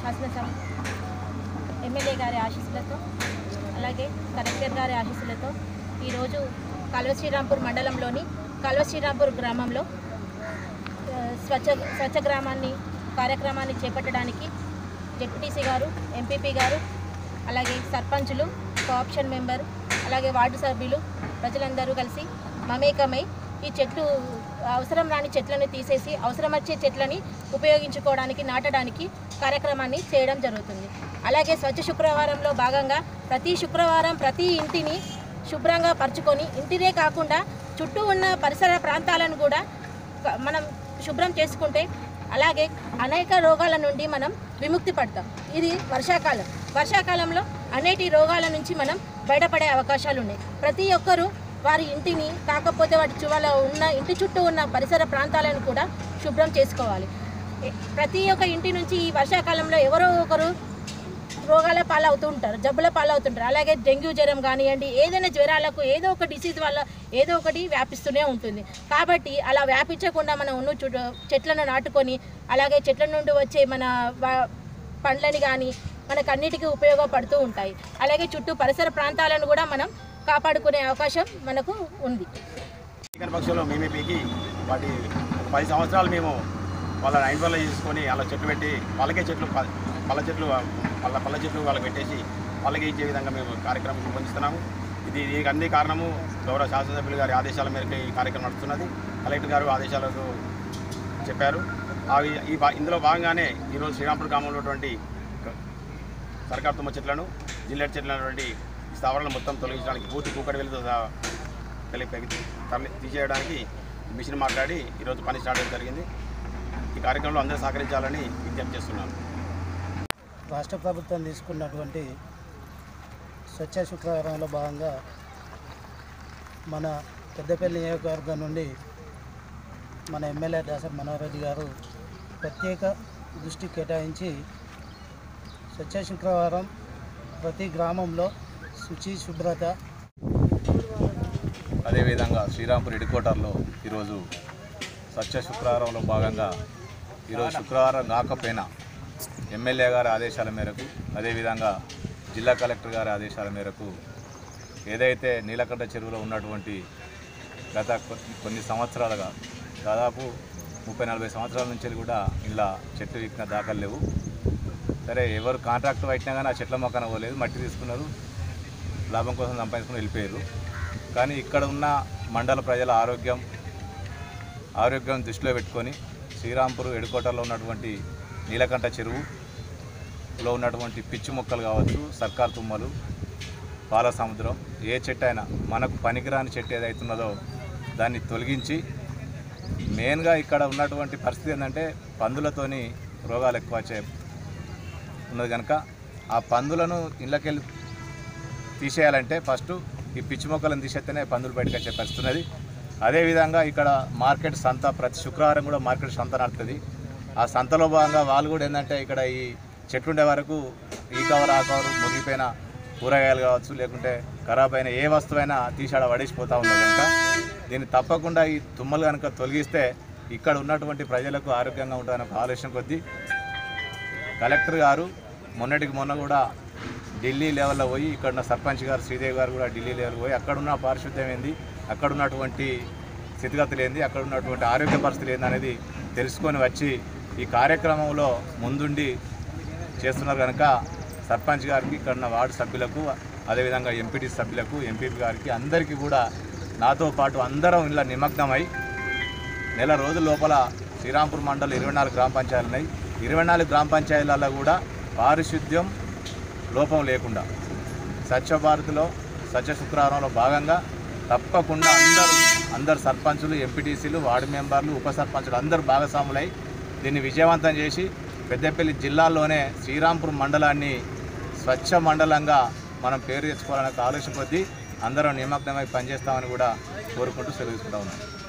శాసనసభ ఎమ్మెల్యే గారి ఆశీస్సులతో అలాగే కలెక్టర్ గారి ఆశీస్సులతో ఈరోజు కల్వ శ్రీరాంపూర్ మండలంలోని కల్వ శ్రీరాంపూర్ గ్రామంలో ఆ, స్వచ్ఛ స్వచ్ఛ గ్రామాన్ని కార్యక్రమాన్ని చేపట్టడానికి జెడ్పీటీసీ గారు ఎంపీపీ గారు అలాగే సర్పంచులు కోఆప్షన్ మెంబర్ అలాగే వార్డు సభ్యులు ప్రజలందరూ కలిసి మమేకమై ఈ చెట్లు అవసరం రాని చెట్లను తీసేసి అవసరం వచ్చే చెట్లని ఉపయోగించుకోవడానికి నాటడానికి కార్యక్రమాన్ని చేయడం జరుగుతుంది అలాగే స్వచ్ఛ శుక్రవారంలో భాగంగా ప్రతి శుక్రవారం ప్రతి ఇంటిని శుభ్రంగా పరుచుకొని ఇంటినే కాకుండా చుట్టూ ఉన్న పరిసర ప్రాంతాలను కూడా క- మనం శుభ్రం చేసుకుంటే అలాగే అనేక రోగాల నుండి మనం విముక్తి పడతాం ఇది వర్షాకాలం వర్షాకాలంలో అనేటి రోగాల నుంచి మనం బయటపడే అవకాశాలు ఉన్నాయి ప్రతి ఒక్కరూ వారి ఇంటిని కాకపోతే వాటి చువల ఉన్న ఇంటి చుట్టూ ఉన్న పరిసర ప్రాంతాలను కూడా శుభ్రం చేసుకోవాలి ఎ- ప్రతి ఒక్క ఇంటి నుంచి ఈ వర్షాకాలంలో ఎవరో ఒకరు రోగాల పాలవుతూ ఉంటారు జబ్బుల పాలవుతుంటారు అలాగే డెంగ్యూ జ్వరం కానివ్వండి ఏదైనా జ్వరాలకు ఏదో ఒక డిసీజ్ వల్ల ఏదో ఒకటి వ్యాపిస్తూనే ఉంటుంది కాబట్టి అలా వ్యాపించకుండా మనం ఉన్న చుట్టూ చెట్లను నాటుకొని అలాగే చెట్ల నుండి వచ్చే మన వ- పండ్లని కానీ మనకు అన్నిటికీ ఉపయోగపడుతూ ఉంటాయి అలాగే చుట్టూ పరిసర ప్రాంతాలను కూడా మనం కాపాడుకునే అవకాశం మనకు ఉంది చికెన్ పక్షులు మేమే పీకి వాటి ఒక పది సంవత్సరాలు మేము వాళ్ళని ఐన్ వల్ల చేసుకొని వాళ్ళ చెట్లు పెట్టి వాళ్ళకే చెట్లు ప- పళ్ళ చెట్లు వాళ్ళ పళ్ళ చెట్లు వాళ్ళకి పెట్టేసి వాళ్ళకి ఇచ్చే విధంగా మేము కార్యక్రమం రూపొందిస్తున్నాము ఇది దీనికి అన్ని కారణము గౌరవ శాసనసభ్యులు గారి ఆదేశాల మేరకు ఈ కార్యక్రమం నడుస్తున్నది కలెక్టర్ గారు ఆదేశాలకు చెప్పారు అవి ఈ భా- ఇందులో భాగంగానే ఈరోజు శ్రీరాంపూర్ గ్రామంలో ఉన్నటువంటి సర్కార్ తుమ్మ చెట్లను జిల్లెట్ చెట్లు అనేటువంటి స్థావరాలను మొత్తం తొలగించడానికి పూర్తి కూకటి వెళ్తూ కలిపి తరలి తీసేయడానికి మిషన్ మాట్లాడి ఈరోజు పని స్టార్ట్ చేయడం జరిగింది ఈ కార్యక్రమంలో అందరూ సహకరించాలని విజ్ఞప్తి చేస్తున్నాను రాష్ట్ర ప్రభుత్వం తీసుకున్నటువంటి స్వచ్ఛ శుక్రవారంలో భాగంగా మన పెద్దపల్లి నియోజకవర్గం నుండి మన ఎమ్మెల్యే దాసరి మనోహర్ రెడ్డి గారు ప్రత్యేక దృష్టి కేటాయించి స్వచ్ఛ శుక్రవారం ప్రతి గ్రామంలో శుచి శుభ్రత అదేవిధంగా శ్రీరాంపూర్ హెడ్క్వార్టర్లో ఈరోజు స్వచ్ఛ శుక్రవారంలో భాగంగా ఈరోజు శుక్రవారం కాకపోయినా ఎమ్మెల్యే గారి ఆదేశాల మేరకు అదేవిధంగా జిల్లా కలెక్టర్ గారి ఆదేశాల మేరకు ఏదైతే నీలకంఠ చెరువులో ఉన్నటువంటి గత కొ- కొన్ని సంవత్సరాలుగా దాదాపు ముప్పై నలభై సంవత్సరాల నుంచి కూడా ఇలా చెట్లు ఎక్కిన దాఖలు లేవు సరే ఎవరు కాంట్రాక్ట్ పెట్టినా కానీ ఆ చెట్ల మొక్కన పోలేదు మట్టి తీసుకున్నారు లాభం కోసం సంపాదించుకుని వెళ్ళిపోయారు కానీ ఇక్కడ ఉన్న మండల ప్రజల ఆరోగ్యం ఆరోగ్యం దృష్టిలో పెట్టుకొని శ్రీరాంపూర్ ఎడుకోటలో ఉన్నటువంటి నీలకంఠ చెరువులో ఉన్నటువంటి పిచ్చి మొక్కలు కావచ్చు సర్కార్ తుమ్మలు పాల సముద్రం ఏ చెట్టు అయినా మనకు పనికిరాని చెట్టు ఏదైతున్నదో దాన్ని తొలగించి మెయిన్గా ఇక్కడ ఉన్నటువంటి పరిస్థితి ఏంటంటే పందులతోని రోగాలు ఎక్కువ వచ్చే ఉన్నది కనుక ఆ పందులను ఇళ్ళకెళ్ళి తీసేయాలంటే ఫస్ట్ ఈ పిచ్చి మొక్కలను తీసేస్తేనే పందులు బయటకు వచ్చే పరిస్థితి ఉన్నది అదేవిధంగా ఇక్కడ మార్కెట్ సంత ప్రతి శుక్రవారం కూడా మార్కెట్ సంత నడుతుంది ఆ సంతలో భాగంగా వాళ్ళు కూడా ఏంటంటే ఇక్కడ ఈ చెట్లు ఉండే వరకు ఈ కవర్ ఆ కవర్ ముగిపోయిన కూరగాయలు కావచ్చు లేకుంటే ఖరాబ్ అయిన ఏ వస్తువైనా తీసాడ పడేసిపోతూ ఉన్నది కనుక దీన్ని తప్పకుండా ఈ తుమ్మలు కనుక తొలగిస్తే ఇక్కడ ఉన్నటువంటి ప్రజలకు ఆరోగ్యంగా ఉంటుందనే ఒక ఆలోచన కొద్దీ కలెక్టర్ గారు మొన్నటికి మొన్న కూడా ఢిల్లీ లెవెల్లో పోయి ఇక్కడ ఉన్న సర్పంచ్ గారు శ్రీదేవి గారు కూడా ఢిల్లీ లెవెల్ పోయి అక్కడ ఉన్న పారిశుద్ధ్యం ఏంది అక్కడ ఉన్నటువంటి స్థితిగతులు ఏంది అక్కడ ఉన్నటువంటి ఆరోగ్య పరిస్థితులు ఏంది అనేది తెలుసుకొని వచ్చి ఈ కార్యక్రమంలో ముందుండి చేస్తున్నారు కనుక సర్పంచ్ గారికి ఇక్కడ ఉన్న వార్డు సభ్యులకు అదేవిధంగా ఎంపీటీ సభ్యులకు ఎంపీపీ గారికి అందరికీ కూడా నాతో పాటు అందరం ఇలా నిమగ్నమై నెల రోజుల లోపల శ్రీరాంపూర్ మండలం ఇరవై నాలుగు గ్రామ పంచాయతీలు ఉన్నాయి ఇరవై నాలుగు గ్రామ పంచాయతీలలో కూడా పారిశుద్ధ్యం లోపం లేకుండా స్వచ్ఛ భారత్లో స్వచ్ఛ శుక్రవారంలో భాగంగా తప్పకుండా అందరూ అందరు సర్పంచులు ఎంపీటీసీలు వార్డు మెంబర్లు ఉప సర్పంచులు అందరూ భాగస్వాములై దీన్ని విజయవంతం చేసి పెద్దపల్లి జిల్లాలోనే శ్రీరాంపూర్ మండలాన్ని స్వచ్ఛ మండలంగా మనం పేరు తెచ్చుకోవాలనే ఒక ఆలోచన కొద్దీ అందరం నిమగ్నమై పనిచేస్తామని కూడా కోరుకుంటూ సెలవు తీసుకుంటా ఉన్నాం